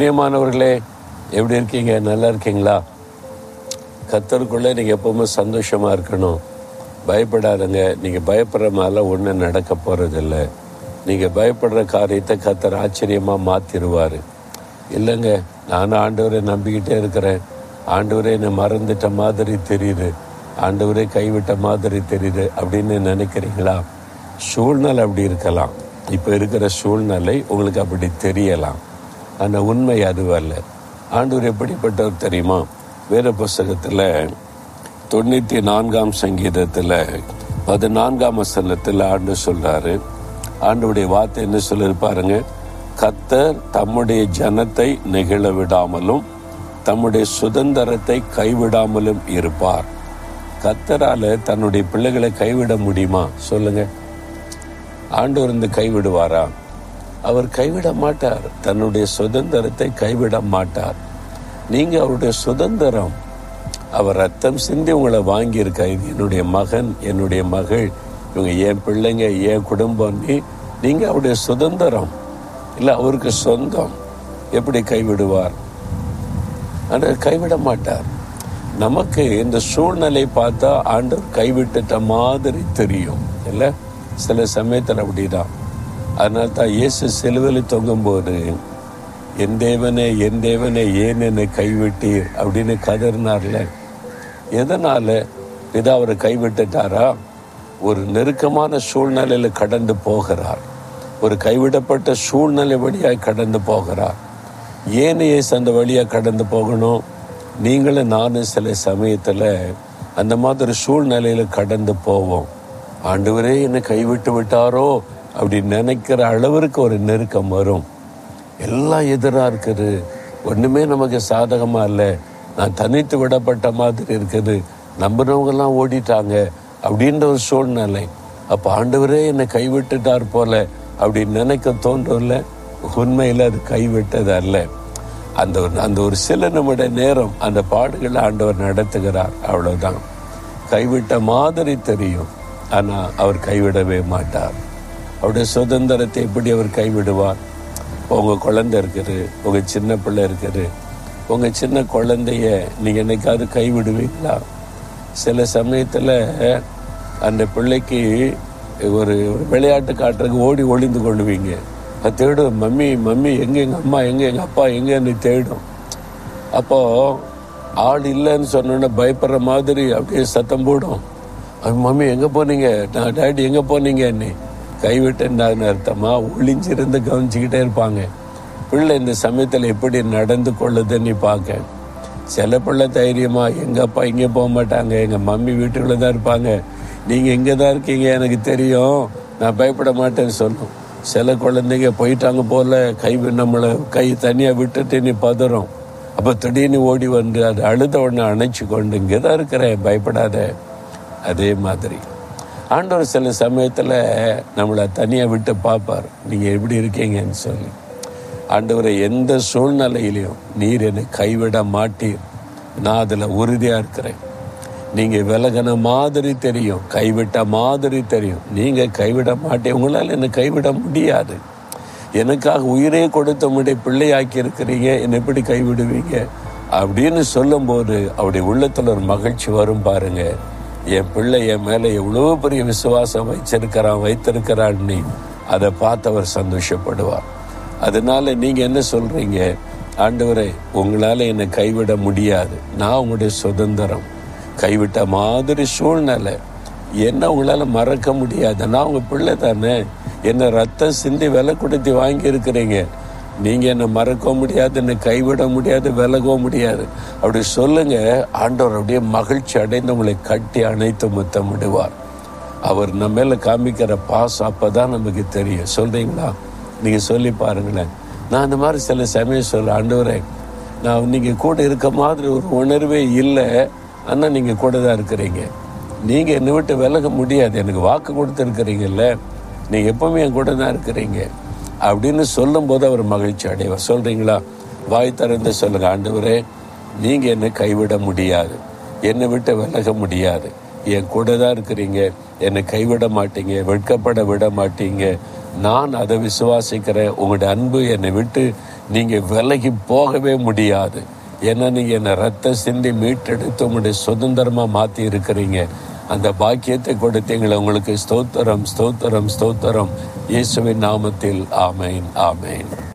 பிரியமானவர்களே எப்படி இருக்கீங்க நல்லா இருக்கீங்களா கத்தருக்குள்ளே நீங்கள் எப்பவுமே சந்தோஷமா இருக்கணும் பயப்படாதங்க நீங்கள் பயப்படுற மாதிரிலாம் ஒன்றும் நடக்க போகிறதில்ல நீங்கள் பயப்படுற காரியத்தை கத்தர் ஆச்சரியமாக மாற்றிடுவார் இல்லைங்க நானும் ஆண்டவரை நம்பிக்கிட்டே இருக்கிறேன் ஆண்டவரே என்னை மறந்துட்ட மாதிரி தெரியுது ஆண்டவரே கைவிட்ட மாதிரி தெரியுது அப்படின்னு நினைக்கிறீங்களா சூழ்நிலை அப்படி இருக்கலாம் இப்போ இருக்கிற சூழ்நிலை உங்களுக்கு அப்படி தெரியலாம் ஆனால் உண்மை அதுவல்ல ஆண்டவர் எப்படிப்பட்டவர் தெரியுமா வேத புஸ்தகத்தில் தொண்ணூற்றி நான்காம் சங்கீதத்தில் பதினான்காம் வசனத்தில் ஆண்டு சொல்றாரு ஆண்டவுடைய வார்த்தை என்ன சொல்லுது பாருங்க கத்தர் தம்முடைய ஜனத்தை நெகிழ விடாமலும் தம்முடைய சுதந்திரத்தை கைவிடாமலும் இருப்பார் கத்தரால தன்னுடைய பிள்ளைகளை கைவிட முடியுமா சொல்லுங்க ஆண்டவர் இருந்து கைவிடுவாரா அவர் கைவிட மாட்டார் தன்னுடைய சுதந்திரத்தை கைவிட மாட்டார் நீங்க அவருடைய சுதந்திரம் அவர் ரத்தம் சிந்தி உங்களை வாங்கியிருக்கா இது என்னுடைய மகன் என்னுடைய மகள் இவங்க என் பிள்ளைங்க என் குடும்பம் நீ நீங்க அவருடைய சுதந்திரம் இல்லை அவருக்கு சொந்தம் எப்படி கைவிடுவார் ஆனால் கைவிட மாட்டார் நமக்கு இந்த சூழ்நிலை பார்த்தா ஆண்டவர் கைவிட்டுட்ட மாதிரி தெரியும் இல்லை சில சமயத்தில் அப்படிதான் அதனால தான் இயேசு சிலுவையில் தொங்கும்போது என் தேவனே என் தேவனே ஏன் என்னை கைவிட்டீர் அப்படின்னு கதறினார்ல எதனால பிதா அவரை கைவிட்டுட்டாரா ஒரு நெருக்கமான சூழ்நிலையில கடந்து போகிறார் ஒரு கைவிடப்பட்ட சூழ்நிலை வழியாய் கடந்து போகிறார் ஏன் ஏசு அந்த வழியாக கடந்து போகணும் நீங்களும் நானும் சில சமயத்தில் அந்த மாதிரி சூழ்நிலையில் கடந்து போவோம் ஆண்டவரே என்னை கைவிட்டு விட்டாரோ அப்படி நினைக்கிற அளவிற்கு ஒரு நெருக்கம் வரும் எல்லாம் எதிராக இருக்குது ஒன்றுமே நமக்கு சாதகமாக இல்லை நான் தனித்து விடப்பட்ட மாதிரி இருக்குது நம்புறவங்கெல்லாம் ஓடிட்டாங்க அப்படின்ற ஒரு சூழ்நிலை அப்போ ஆண்டவரே என்னை கைவிட்டுட்டார் போல அப்படி நினைக்க தோன்றல உண்மையில் அது கைவிட்டது அல்ல அந்த ஒரு அந்த ஒரு சில நிமிட நேரம் அந்த பாடுகளை ஆண்டவர் நடத்துகிறார் அவ்வளவுதான் கைவிட்ட மாதிரி தெரியும் ஆனால் அவர் கைவிடவே மாட்டார் அவருடைய சுதந்திரத்தை எப்படி அவர் கைவிடுவார் உங்கள் குழந்தை இருக்குது உங்கள் சின்ன பிள்ளை இருக்குது உங்கள் சின்ன குழந்தைய நீங்கள் என்னைக்காவது கைவிடுவீங்களா சில சமயத்தில் அந்த பிள்ளைக்கு ஒரு ஒரு விளையாட்டு காட்டுறதுக்கு ஓடி ஒளிந்து கொள்வீங்க அது தேடும் மம்மி மம்மி எங்கே எங்கள் அம்மா எங்கே எங்கள் அப்பா எங்கன்னு தேடும் அப்போது ஆள் இல்லைன்னு சொன்னோன்னே பயப்படுற மாதிரி அப்படியே சத்தம் போடும் அது மம்மி எங்கே போனீங்க நான் டேடி எங்கே போனீங்க நீ கைவிட்டேன்டான்னு அர்த்தமா ஒளிஞ்சிருந்து கவனிச்சுக்கிட்டே இருப்பாங்க பிள்ளை இந்த சமயத்தில் எப்படி நடந்து கொள்ளுதுன்னு நீ பார்க்க சில பிள்ளை தைரியமா எங்க அப்பா இங்கே போக மாட்டாங்க எங்க மம்மி வீட்டுக்குள்ள தான் இருப்பாங்க நீங்க இங்கே தான் இருக்கீங்க எனக்கு தெரியும் நான் பயப்பட மாட்டேன்னு சொல்லும் சில குழந்தைங்க போயிட்டாங்க போல கை நம்மளை கை தனியாக விட்டுட்டு நீ பதறோம் அப்போ திடீர்னு ஓடி வந்து அது அழுத உடனே அணைச்சு கொண்டு இங்கே தான் இருக்கிறேன் பயப்படாத அதே மாதிரி ஆண்டவர் சில சமயத்தில் நம்மளை தனியாக விட்டு பார்ப்பார் நீங்கள் எப்படி இருக்கீங்கன்னு சொல்லி ஆண்டவரை எந்த சூழ்நிலையிலையும் நீர் என்னை கைவிட மாட்டீர் நான் அதில் உறுதியாக இருக்கிறேன் நீங்கள் விலகின மாதிரி தெரியும் கைவிட்ட மாதிரி தெரியும் நீங்கள் கைவிட மாட்டேன் உங்களால் என்னை கைவிட முடியாது எனக்காக உயிரே கொடுத்த முடிய பிள்ளையாக்கி இருக்கிறீங்க என்னை எப்படி கைவிடுவீங்க அப்படின்னு சொல்லும்போது அவருடைய உள்ளத்தில் ஒரு மகிழ்ச்சி வரும் பாருங்க என் பிள்ளை என் மேலே எவ்வளோ பெரிய விசுவாசம் வச்சிருக்கிறான் வைத்திருக்கிறான் நீ அதை பார்த்து அவர் சந்தோஷப்படுவார் அதனால நீங்க என்ன சொல்றீங்க ஆண்டவரே உங்களால என்னை கைவிட முடியாது நான் உங்களுடைய சுதந்திரம் கைவிட்ட மாதிரி சூழ்நிலை என்ன உங்களால மறக்க முடியாது நான் உங்க பிள்ளை தானே என்ன ரத்தம் சிந்தி விலை கொடுத்து வாங்கி இருக்கிறீங்க நீங்க என்ன மறக்க முடியாது என்னை கைவிட முடியாது விலகவும் முடியாது அப்படி சொல்லுங்க ஆண்டவர் அப்படியே மகிழ்ச்சி அடைந்து உங்களை கட்டி அணைத்து முத்தமிடுவார் அவர் நம்ம மேல காமிக்கிற பாசம் அப்பதான் நமக்கு தெரியும் சொல்றீங்களா நீங்க சொல்லி பாருங்களேன் நான் அந்த மாதிரி சில சமயம் சொல்ல ஆண்டவரே நான் நீங்க கூட இருக்க மாதிரி ஒரு உணர்வே இல்லை ஆனா நீங்க கூட தான் இருக்கிறீங்க நீங்க என்னை விட்டு விலக முடியாது எனக்கு வாக்கு கொடுத்துருக்கிறீங்கல்ல நீங்க எப்பவுமே என் கூட தான் இருக்கிறீங்க அப்படின்னு சொல்லும்போது அவர் மகிழ்ச்சி அடைவார் சொல்றீங்களா வாய் திறந்து சொல்லுங்க ஆண்டவரே நீங்க என்னை கைவிட முடியாது என்னை விட்டு விலக முடியாது என் கூட தான் இருக்கிறீங்க என்னை கைவிட மாட்டீங்க வெட்கப்பட விட மாட்டீங்க நான் அதை விசுவாசிக்கிறேன் உங்களுடைய அன்பு என்னை விட்டு நீங்க விலகி போகவே முடியாது ஏன்னா நீங்க என்ன ரத்த சிந்தி மீட்டெடுத்து உங்களுடைய சுதந்திரமா மாத்தி இருக்கிறீங்க அந்த பாக்கியத்தை கொடுத்தீங்களே உங்களுக்கு ஸ்தோத்திரம் ஸ்தோத்திரம் ஸ்தோத்திரம் இயேசுவின் நாமத்தில் ஆமேன் ஆமேன்